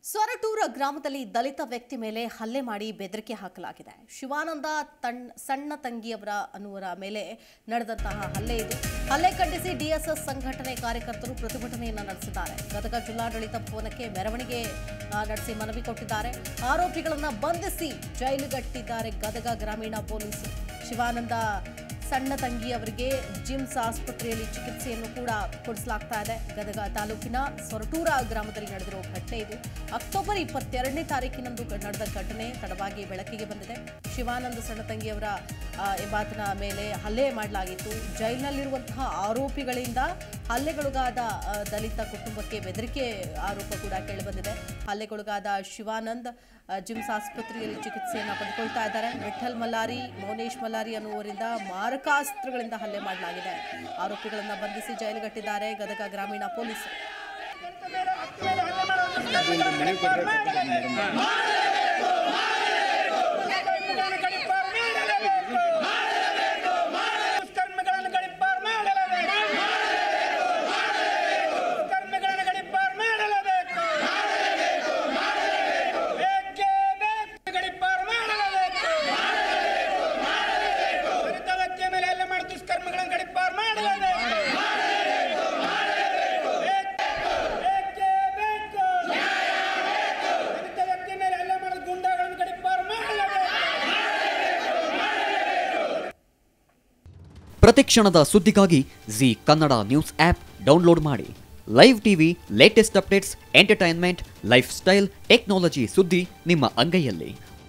ಸೊರಟೂರ ಗ್ರಾಮದಲ್ಲಿ ದಲಿತ ವ್ಯಕ್ತಿ ಮೇಲೆ ಹಲ್ಲೆ ಮಾಡಿ ಬೆದರಿಕೆ ಹಾಕಲಾಗಿದೆ ಶಿವಾನಂದ ತಣ್ ಸಣ್ಣ ತಂಗಿಯವರ ಅನ್ನುವರ ಮೇಲೆ ನಡೆದಂತಹ ಹಲ್ಲೆ ಇದು ಹಲ್ಲೆ ಖಂಡಿಸಿ ಡಿಎಸ್ಎಸ್ ಸಂಘಟನೆ ಕಾರ್ಯಕರ್ತರು ಪ್ರತಿಭಟನೆಯನ್ನ ನಡೆಸಿದ್ದಾರೆ ಗದಗ ಜಿಲ್ಲಾಡಳಿತ ಭವನಕ್ಕೆ ಮೆರವಣಿಗೆ ಆ, ನಡೆಸಿ ಮನವಿ ಕೊಟ್ಟಿದ್ದಾರೆ ಆರೋಪಿಗಳನ್ನ ಬಂಧಿಸಿ ಜೈಲುಗಟ್ಟಿದ್ದಾರೆ ಗದಗ ಗ್ರಾಮೀಣ ಪೊಲೀಸರು ಶಿವಾನಂದ ಸಣ್ಣ ತಂಗಿಯವರಿಗೆ ಜಿಮ್ಸ್ ಆಸ್ಪತ್ರೆಯಲ್ಲಿ ಚಿಕಿತ್ಸೆಯನ್ನು ಕೂಡ ಕೊಡಿಸಲಾಗ್ತಾ ಇದೆ ಗದಗ ತಾಲೂಕಿನ ಸೊರಟೂರ ಗ್ರಾಮದಲ್ಲಿ ನಡೆದಿರುವ ಘಟನೆ ಇದು ಅಕ್ಟೋಬರ್ ಇಪ್ಪತ್ತೆರಡನೇ ತಾರೀಕಿನಂದು ಗ- ನಡೆದ ಘಟನೆ ತಡವಾಗಿ ಬೆಳಕಿಗೆ ಬಂದಿದೆ ಶಿವಾನಂದ ಸಣ್ಣ ತಂಗಿಯವರ ಆ, ಎಂಬಾತನ ಮೇಲೆ ಹಲ್ಲೆ ಮಾಡಲಾಗಿತ್ತು ಜೈಲಿನಲ್ಲಿರುವಂತಹ ಆರೋಪಿಗಳಿಂದ ಹಲ್ಲೆಗೊಳಗಾದ ಆ, ದಲಿತ ಕುಟುಂಬಕ್ಕೆ ಬೆದರಿಕೆ ಆರೋಪ ಕೂಡ ಕೇಳಿಬಂದಿದೆ ಹಲ್ಲೆಗೊಳಗಾದ ಶಿವಾನಂದ್ ಆ, ಜಿಮ್ಸ್ ಆಸ್ಪತ್ರೆಯಲ್ಲಿ ಚಿಕಿತ್ಸೆಯನ್ನು ಪಡೆದುಕೊಳ್ತಾ ಇದ್ದಾರೆ ವಿಠಲ್ ಮಲ್ಲಾರಿ ಮೌನೇಶ್ ಮಲ್ಲಾರಿ ಅನ್ನುವರಿಂದ ಮಾರಕಾಸ್ತ್ರಗಳಿಂದ ಹಲ್ಲೆ ಮಾಡಲಾಗಿದೆ ಆರೋಪಿಗಳನ್ನ ಬಂಧಿಸಿ ಜೈಲುಗಟ್ಟಿದ್ದಾರೆ ಗದಗ ಗ್ರಾಮೀಣ ಪೊಲೀಸರು ಕರ್ಮಗಳನ್ನು ಗಡಿಪಾರು ಮಾಡಲೇಬೇಕು ಕರ್ಮಗಳನ್ನು ಗಡಿಪಾರು ಮಾಡಲೇಬೇಕು ಬೇಕೇ ಬೇಕು ಗಡಿಪಾರು ಮಾಡಲೇಬೇಕು ದಲಿತ ವ್ಯಕ್ತಿಯ ಮೇಲೆ ಎಲ್ಲ ಮಾಡಿ ದುಷ್ಕರ್ಮಗಳನ್ನು ಗಡಿಪಾರು ಮಾಡಲೇಬೇಕು ಬೇಕೇ ಬೇಕು ದಲಿತ ವ್ಯಕ್ತಿಯ ಮೇಲೆ ಎಲ್ಲ ಮಾಡಿದ ಗುಂಡಾಗಳನ್ನು ಗಡಿಪಾರು ಮಾಡಲೇಬೇಕು ಪ್ರತಿಕ್ಷಣದ ಸುದ್ದಿಗಾಗಿ Zee Kannada news app download ಮಾಡಿ live TV latest updates entertainment lifestyle technology ಸುದ್ದಿ ನಿಮ್ಮ ಅಂಗೈಯಲ್ಲಿ